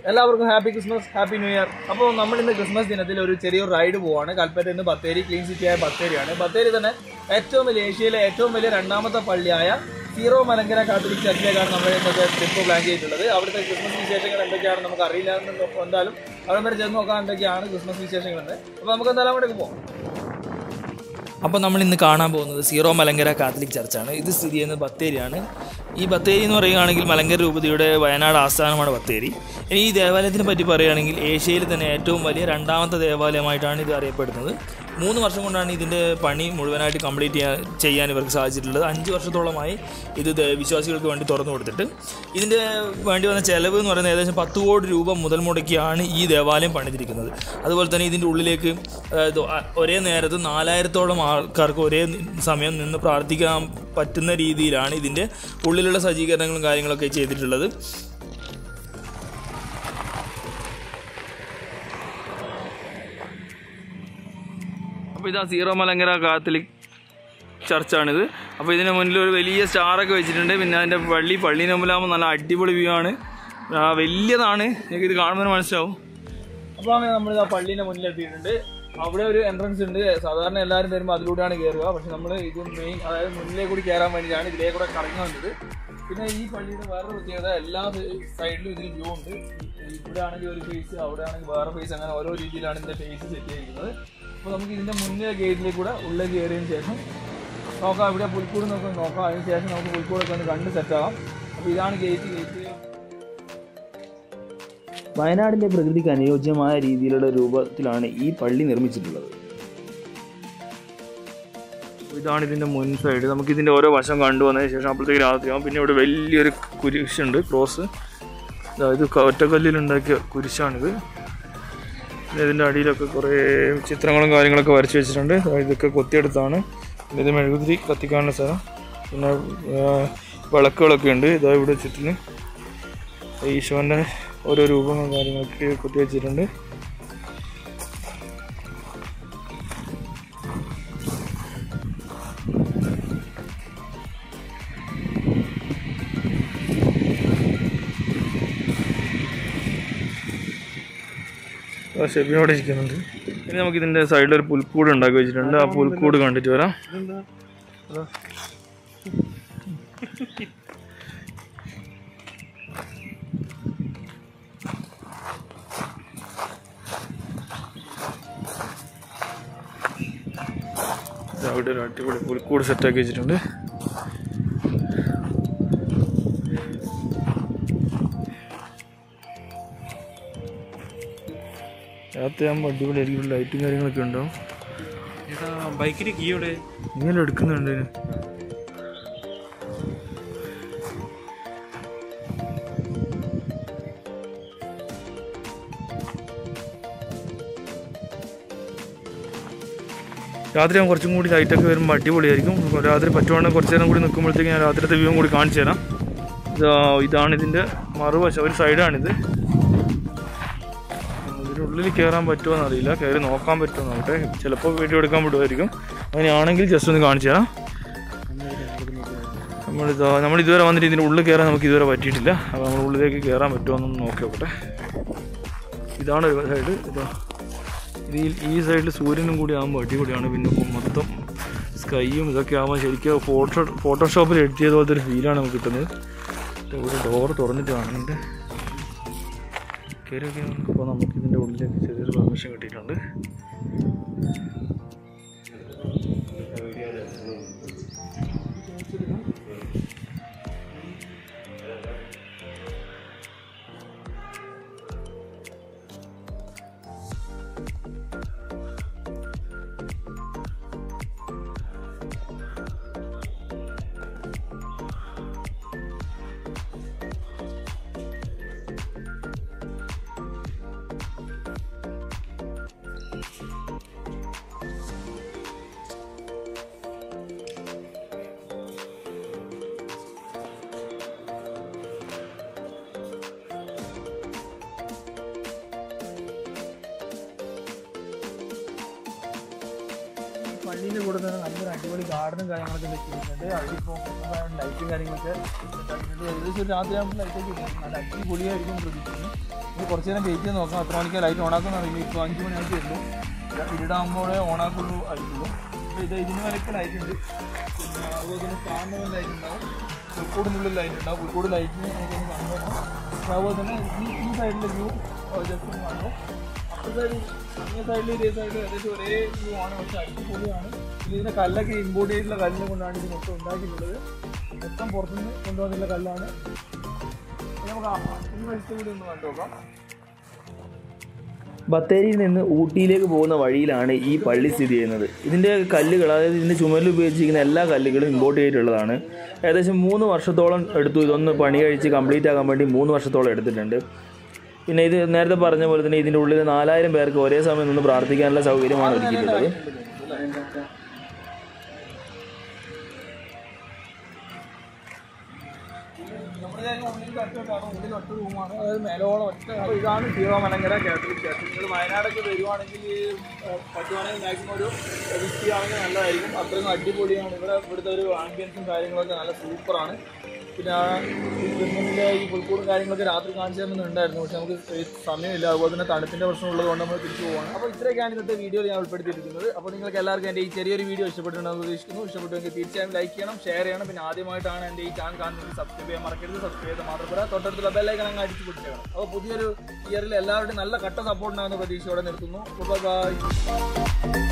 എല്ലാവർക്കും happy Christmas happy new year അപ്പോൾ നമ്മൾ ഇന്ന് ക്രിസ്മസ് ദിനത്തിൽ ഒരു ചെറിയൊരു റൈഡ് പോവാണ് കൽപ്പറ്റയിൽ നിന്ന് ബത്തേരി ക്ലീൻ സിറ്റി ആയ ബത്തേരിയാണ് ബത്തേരി തന്നെ ഏറ്റവും വലിയ ഏഷ്യയിലെ ഏറ്റവും വലിയ രണ്ടാമത്തെ പള്ളിയായ സീറോ മലങ്കര കാത്തലിക് ചർച്ചിലേക്കാണ് നമ്മൾ ഇന്നത്തെ ട്രിപ്പ് പ്ലാൻ ചെയ്തിട്ടുള്ളത് അവിടുത്തെ ക്രിസ്മസ് വിശേഷങ്ങൾ എന്തൊക്കെയാണ് നമുക്ക് അറിയില്ല എന്ന് എന്തായാലും അവിടെ വരെ ചെന്ന് നോക്കാൻ എന്തൊക്കെയാണ് ക്രിസ്മസ് വിശേഷങ്ങൾ എന്ന് അപ്പോൾ നമുക്ക് എന്തായാലും അങ്ങോട്ടേക്ക് പോകാം അപ്പോൾ നമ്മൾ ഇന്ന് കാണാൻ പോകുന്നത് സീറോ മലങ്കര കാത്തലിക് ചർച്ചാണ് ഇത് സ്ഥിതി ചെയ്യുന്നത് ബത്തേരിയാണ് ഈ ബത്തേരി എന്ന് പറയുകയാണെങ്കിൽ മലങ്കര രൂപതയുടെ വയനാട് ആസ്ഥാനമാണ് ബത്തേരി ഇനി ഈ ദേവാലയത്തിനെ പറ്റി പറയുകയാണെങ്കിൽ ഏഷ്യയിൽ തന്നെ ഏറ്റവും വലിയ രണ്ടാമത്തെ ദേവാലയമായിട്ടാണ് ഇത് അറിയപ്പെടുന്നത് മൂന്ന് വർഷം കൊണ്ടാണ് ഇതിൻ്റെ പണി മുഴുവനായിട്ട് കംപ്ലീറ്റ് ചെയ്യാൻ ചെയ്യാൻ ഇവർക്ക് സാധിച്ചിട്ടുള്ളത് അഞ്ച് വർഷത്തോളമായി ഇത് ദേ- വിശ്വാസികൾക്ക് വേണ്ടി തുറന്നു കൊടുത്തിട്ട് ഇതിൻ്റെ വേണ്ടി വന്ന ചെലവ് എന്ന് പറയുന്നത് ഏകദേശം പത്ത് കോടി രൂപ മുതൽ മുടക്കിയാണ് ഈ ദേവാലയം പണിതിരിക്കുന്നത് അതുപോലെ തന്നെ ഇതിൻ്റെ ഉള്ളിലേക്ക് അതായത് അ- ഒരേ നേരത്ത് നാലായിരത്തോളം ആൾക്കാർക്ക് ഒരേ നി- സമയം നിന്ന് പ്രാർത്ഥിക്കാൻ പറ്റുന്ന രീതിയിലാണ് ഇതിൻ്റെ ഉള്ളിലുള്ള സജ്ജീകരണങ്ങളും കാര്യങ്ങളൊക്കെ ചെയ്തിട്ടുള്ളത് അപ്പോൾ ഇതാ സീറോ മലങ്കര കാത്തലിക് ചർച്ചാണിത് അപ്പോൾ ഇതിന് മുന്നിൽ ഒരു വലിയ സ്റ്റാറൊക്കെ വെച്ചിട്ടുണ്ട് പിന്നെ അതിൻ്റെ പള്ളി പള്ളീൻ്റെ മുമ്പിലാകുമ്പോൾ നല്ല അടിപൊളി വ്യൂ ആണ് ആ, വലിയതാണ് നിങ്ങൾക്ക് ഇത് കാണുമ്പോൾ മനസ്സിലാവും അപ്പോൾ അങ്ങനെ നമ്മൾ ആ പള്ളീൻ്റെ മുന്നിൽ എത്തിയിട്ടുണ്ട് അവിടെ ഒരു എൻട്രൻസ് ഉണ്ട് സാധാരണ എല്ലാവരും വരുമ്പോൾ അതിലൂടെയാണ് കയറുക പക്ഷെ നമ്മൾ ഇത് മെയിൻ അതായത് മുന്നിലേക്ക് കൂടി കയറാൻ വേണ്ടിയിട്ടാണ് ഇതിലേക്ക് കൂടെ കറങ്ങി വന്നത് പിന്നെ ഈ പള്ളിയുടെ വേറൊരു പ്രത്യേകത എല്ലാ സൈഡിലും ഇതിന് വ്യൂ ഉണ്ട് ഇവിടെ ആണെങ്കിൽ ഒരു ഫേസ് അവിടെ ആണെങ്കിൽ വേറെ ഫേസ് അങ്ങനെ ഓരോ രീതിയിലാണ് ഇതിന്റെ ഫേസ് സെറ്റ് ചെയ്തിരിക്കുന്നത് അപ്പോൾ നമുക്ക് ഇതിന്റെ മുന്നേ ഗേറ്റിലേക്ക് കൂടെ ഉള്ളിൽ കയറിയതിന് ശേഷം നോക്കാം ഇവിടെ പുൽക്കൂട് നോക്കാം നോക്കാം അതിന് ശേഷം നമുക്ക് പുൽക്കൂടൊക്കെ ഒന്ന് കണ്ട് സെറ്റാകാം അപ്പോൾ ഇതാണ് ഗേറ്റ് ഗേറ്റ് വയനാടിൻ്റെ പ്രകൃതിക്ക് അനുയോജ്യമായ രീതിയിലുള്ള രൂപത്തിലാണ് ഈ പള്ളി നിർമ്മിച്ചിട്ടുള്ളത് ഇതാണ് ഇതിന്റെ മുൻ സൈഡ് നമുക്ക് ഇതിന്റെ ഓരോ വശം കണ്ടുവന്നതിന് ശേഷം അപ്പോഴത്തേക്ക് രാത്രിയാവും പിന്നെ ഇവിടെ വലിയൊരു കുരിശുണ്ട് ക്രോസ് ഇത് ഒറ്റക്കല്ലിലുണ്ടാക്കിയ കുരിശാണിത് പിന്നെ ഇതിന്റെ അടിയിലൊക്കെ കുറേ ചിത്രങ്ങളും കാര്യങ്ങളൊക്കെ വരച്ച് വെച്ചിട്ടുണ്ട് ദാ ഇതൊക്കെ കൊത്തിയെടുത്താണ് പിന്നെ ഇത് മെഴുകുതിരി കത്തിക്കാനുള്ള സ്ഥലം പിന്നെ ആ, വിളക്കുകളൊക്കെ ഉണ്ട് ഇതാ ഇവിടെ ചുറ്റിന് ഈശോന്റെ ഓരോ രൂപങ്ങളും കാര്യങ്ങളൊക്കെ കൊത്തി വെച്ചിട്ടുണ്ട് ആ ഷെബിനോടെ ഇരിക്കുന്നുണ്ട് ഇനി നമുക്ക് ഇതിന്റെ സൈഡിൽ ഒരു പുൽക്കൂട് ഉണ്ടാക്കി വെച്ചിട്ടുണ്ട് ആ പുൽക്കൂട് കണ്ടിട്ട് വരാം അതാ. ദാ അവിടെ ഒരു അടിപൊളി പുൽക്കൂട് സെറ്റാക്കി വെച്ചിട്ടുണ്ട് രാത്രിയാകുമ്പോൾ അടിപൊളിയായിരിക്കും ലൈറ്റും കാര്യങ്ങളൊക്കെ ഉണ്ടാവും ബൈക്കിന് കീ ഇവിടെ ഇങ്ങനെ എടുക്കുന്നുണ്ട് ഇതിന്. രാത്രി ഞാൻ കുറച്ചും കൂടി ലൈറ്റൊക്കെ വരുമ്പോൾ അടിപൊളിയായിരിക്കും അപ്പോൾ രാത്രി പറ്റുവാണെങ്കിൽ കുറച്ച് നേരം കൂടി നിൽക്കുമ്പോഴത്തേക്ക് ഞാൻ രാത്രിത്തെ വ്യൂ കൂടി കാണിച്ചു തരാം ഇതാ ഇതാണ് ഇതിൻ്റെ മറുവശം ഒരു സൈഡാണിത് ഇതിനുള്ളിൽ കയറാൻ പറ്റുമോ എന്നറിയില്ല കയറി നോക്കാൻ പറ്റുമോ നോക്കട്ടെ ചിലപ്പോൾ വീഡിയോ എടുക്കാൻ വിടുമായിരിക്കും അങ്ങനെയാണെങ്കിൽ ജസ്റ്റ് ഒന്ന് കാണിച്ചു തരാം നമ്മളിതാ നമ്മൾ ഇതുവരെ വന്നിട്ട് ഇതിൻ്റെ ഉള്ളിൽ കയറാൻ നമുക്ക് ഇതുവരെ പറ്റിയിട്ടില്ല അപ്പോൾ നമ്മൾ ഉള്ളിലേക്ക് കയറാൻ പറ്റുമോ എന്നൊന്ന് നോക്കി നോക്കട്ടെ ഇതാണ് ഒരു സൈഡ് ഇതാ ഇത് ഈ- ഈ സൈഡിൽ സൂര്യനും കൂടി ആകുമ്പോൾ അടിപൊളിയാണ് പിന്നെ ഇപ്പം മൊത്തം സ്കൈയും ഇതൊക്കെ ആകുമ്പോൾ ശരിക്കും ഫോട്ടോ ഫോട്ടോഷോപ്പിൽ എഡിറ്റ് ചെയ്ത പോലത്തെ ഒരു ഫീലാണ് നമുക്ക് കിട്ടുന്നത് ഇവിടെ ഡോർ തുറന്നിട്ട് കാണുന്നുണ്ട് കയറിയൊക്കെ ഇപ്പോൾ നമുക്ക് ഇതിൻ്റെ ഉള്ളിലേക്ക് ചെറിയൊരു പെർമിഷൻ കിട്ടിയിട്ടുണ്ട് പള്ളീൻ്റെ കൂടെ തന്നെ നല്ലൊരു അടിപൊളി ഗാർഡനും കാര്യങ്ങളൊക്കെ സെറ്റ് ചെയ്തിട്ടുണ്ട് അതിലിപ്പോൾ ലൈറ്റും കാര്യങ്ങളൊക്കെ set ആക്കിയിട്ടുണ്ട്. ഏകദേശം ഒരു രാത്രി ആകുമ്പോൾ ലൈറ്റൊക്കെ ഇടും നല്ല അടിപൊളിയായിരിക്കും പ്രതീക്ഷിക്കുന്നു ഇനി കുറച്ച് നേരം വെയിറ്റ് ചെയ്ത് നോക്കാം എത്ര മണിക്ക് ലൈറ്റ് ഓണാക്കുന്ന അറിയില്ല ഇപ്പോൾ അഞ്ച് മണിയായിട്ട് വരുന്നു ഇരുടാകുമ്പോഴേ ഓണാക്കുള്ളൂ ആയിട്ടുള്ളൂ അപ്പോൾ ഇത് ഇതിന് വരയ്ക്ക് ലൈറ്റ് ഉണ്ട് പിന്നെ അതുപോലെ തന്നെ സ്റ്റാൻഡ് ലൈറ്റ് ഉണ്ടാവും പുൽക്കൂടിനുള്ളിൽ ലൈറ്റ് ഉണ്ടാവും പുൽക്കൂട് ലൈറ്റിന് നമുക്കൊന്ന് കണ്ടുപോകാം അതുപോലെ തന്നെ ഈ ഈ സൈഡിലെ വ്യൂ ജസ്റ്റ് ഒന്ന് കണ്ടു അപ്പുറത്തെ അങ്ങേ സൈഡിൽ ഇതേ സൈഡിൽ ഏകദേശം ഒരേ വ്യൂ ആണ് പക്ഷെ അടിപൊളിയാണ് പിന്നെ ഇതിന്റെ കല്ലൊക്കെ ഇമ്പോർട്ട് ചെയ്തിട്ടുള്ള കല്ലിനെ കൊണ്ടാണ് ഇത് മൊത്തം ഉണ്ടാക്കിയിട്ടുള്ളത് മൊത്തം പുറത്തുനിന്ന് കൊണ്ടുവന്നിട്ടുള്ള കല്ലാണ് ഇനി നമുക്ക് ആ- ഈ വശത്ത് കൂടി ഒന്ന് കണ്ടു നോക്കാം ബത്തേരിയിൽ നിന്ന് ഊട്ടിയിലേക്ക് പോകുന്ന വഴിയിലാണ് ഈ പള്ളി സ്ഥിതി ചെയ്യുന്നത് ഇതിൻ്റെ കല്ലുകൾ അതായത് ഇതിൻ്റെ ചുമലിൽ ഉപയോഗിച്ചിരിക്കുന്ന എല്ലാ കല്ലുകളും ഇമ്പോർട്ട് ചെയ്തിട്ടുള്ളതാണ് ഏകദേശം മൂന്ന് വർഷത്തോളം എടുത്തു ഇതൊന്ന് പണി കഴിച്ച് കംപ്ലീറ്റ് ആകാൻ വേണ്ടി മൂന്ന് വർഷത്തോളം എടുത്തിട്ടുണ്ട് പിന്നെ ഇത് നേരത്തെ പറഞ്ഞ പോലെ തന്നെ ഇതിൻ്റെ ഉള്ളിൽ നാലായിരം പേർക്ക് ഒരേ സമയം നിന്ന് പ്രാർത്ഥിക്കാനുള്ള സൗകര്യമാണ് ഒരുക്കിയിട്ടുള്ളത് നമ്മുടെ ഉള്ളിൽ ഒറ്റ ഉള്ളിൽ ഒറ്റ റൂമാണ് അതായത് മേലോളം ഒറ്റ അപ്പോൾ ഇതാണ് സീറോ മലങ്കര കാത്തലിക് ചർച്ച് നിങ്ങൾ വയനാടൊക്കെ വരുവാണെങ്കിൽ ഏഹ്, പറ്റുവാണെങ്കിൽ മാക്സിമം ഒരു വിസിറ്റ് ചെയ്യുകയാണെങ്കിൽ നല്ലതായിരിക്കും അത്രയും അടിപൊളിയാണ് ഇവിടെ ഇവിടുത്തെ ഒരു ആംബിയൻസും കാര്യങ്ങളൊക്കെ നല്ല സൂപ്പറാണ് പിന്നെ ആ ഈ ക്രിസ്മസിൻ്റെ ഈ പുൽക്കൂടും കാര്യങ്ങളൊക്കെ രാത്രി കാണിച്ചു തരുന്നുണ്ടായിരുന്നു പക്ഷെ നമുക്ക് ഈ സമയമില്ല അതുപോലെ തന്നെ തണുപ്പിൻ്റെ പ്രശ്നം ഉള്ളതുകൊണ്ട് നമ്മൾ തിരിച്ചു പോവാണ് അപ്പോൾ ഇത്രയൊക്കെയാണ് ഇന്നത്തെ വീഡിയോയിൽ ഞാൻ ഉൾപ്പെടുത്തിയിരിക്കുന്നത് അപ്പോൾ നിങ്ങൾക്ക് എല്ലാവർക്കും എൻ്റെ ഈ ചെറിയൊരു വീഡിയോ ഇഷ്ടപ്പെട്ടിട്ടുണ്ടെന്ന് പ്രതീക്ഷിക്കുന്നു ഇഷ്ടപ്പെട്ടുവെങ്കിൽ തീർച്ചയായും ലൈക്ക് ചെയ്യണം ഷെയർ ചെയ്യണം പിന്നെ ആദ്യമായിട്ടാണ് എൻ്റെ ഈ ചാനൽ കാണുന്നത് സബ്സ്ക്രൈബ് ചെയ്യാൻ മറക്കരുത് സബ്സ്ക്രൈബ് ചെയ്ത് മാത്രം പോരാ തൊട്ടടുത്തുള്ള ബെല്ലൈക്കൺ അങ്ങ് അടിച്ചു പിടിച്ചേക്കണം അപ്പോൾ പുതിയൊരു ഇയറിൽ എല്ലാവരുടെയും നല്ല കട്ട സപ്പോർട്ട് ഉണ്ടാകുന്ന പ്രതീക്ഷയോടെ നിർത്തുന്നു ബൈ